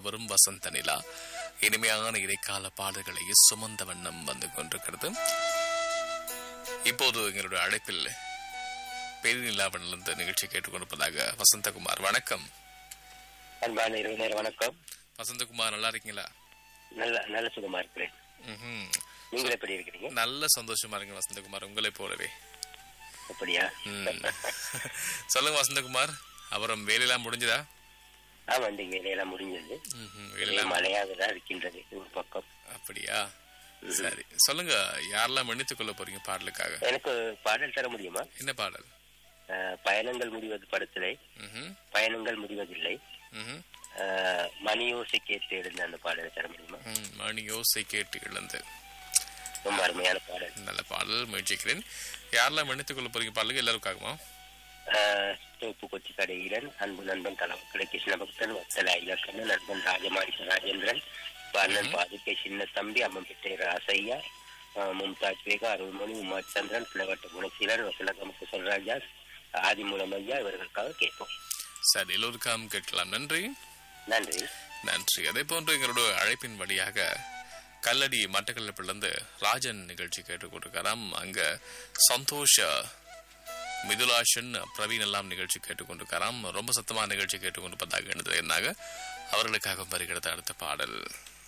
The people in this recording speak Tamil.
வரும் வசந்த நிலா இனிமையான இடைக்கால பாடல்களை சுமந்த வண்ணம் வந்து கொண்டிருக்கிறது இப்போது எங்களுடைய அழைப்பில் பெருநிலாவிலிருந்து நிகழ்ச்சி கேட்டுக்கொண்டிருப்பதாக வசந்தகுமார் வணக்கம் அன்பான இரவு நேர வணக்கம் வசந்தகுமார் நல்லா இருக்கீங்களா நல்ல நல்ல சுகமா இருக்கிறேன் ம்ஹும். நீங்கள் எப்படி இருக்கிறீங்க நல்ல சந்தோஷமா இருக்கு வசந்தகுமார் உங்களை போலவே அப்படியா ம். சொல்லுங்க வசந்தகுமார் அப்புறம் வேலையெல்லாம் முடிஞ்சதா ஆமா இந்த வேலையெல்லாம் முடிஞ்சது ம்ஹும். ஒரே வேலையெல்லாம் மழையாக தான் இருக்கின்றது ஒரு பக்கம் அப்படியா சரி சொல்லுங்க யாரெல்லாம் மன்னித்துக் கொள்ள போறீங்க பாடலுக்காக எனக்கு பாடல் தர முடியுமா என்ன பாடல் அஹ், பயணங்கள் முடிவது படத்திலே ம்ஹும். பயணங்கள் முடிவதில்லை ம்ஹும். அஹ், மணியோசை கேட்டு எழுந்த அந்த பாடலை தர முடியுமா ம், மணி யோசை கேட்டு இழந்து ரொம்ப அருமையான பாடல் நல்ல பாடல் முயற்சிக்கிறேன் யாரெல்லாம் மன்னித்துக் கொள்ள போறீங்க பாடலுக்கு எல்லாருக்காகுமா அஹ், தோப்பு கொச்சி கடையிலன் அன்பு நண்பன் கலவக்கடை கிருஷ்ண பக்தன் வத்தல இலக்கண்ணன் நண்பன் ராஜமாணிக்க ராஜேந்திரன் அண்ணன் பாதுகை சின்ன தம்பி அம்மம்பிட்டை ராசையா அஹ், மும்தாஜ் பேகா அருள்மொழி உமார் சந்திரன் பிளவட்ட குணசீலன் வசலகம் குசல்ராஜா ஆதிமூலம் ஐயா இவர்களுக்காக கேட்போம் சரி எல்லோருக்காகவும் கேட்கலாம் நன்றி நன்றி நன்றி அதே போன்று எங்களோட அழைப்பின் வழியாக கல்லடி மட்டக்களப்பிலிருந்து ராஜன் நிகழ்ச்சி கேட்டுக்கொண்டிருக்காராம் அங்க சந்தோஷ மிதுலாஷன் பிரவீன் எல்லாம் நிகழ்ச்சி கேட்டுக்கொண்டிருக்காராம் ரொம்ப சத்தமான நிகழ்ச்சி கேட்டுக்கொண்டிருப்பதாக எழுந்ததாக அவர்களுக்காக வருகிறது அடுத்த பாடல்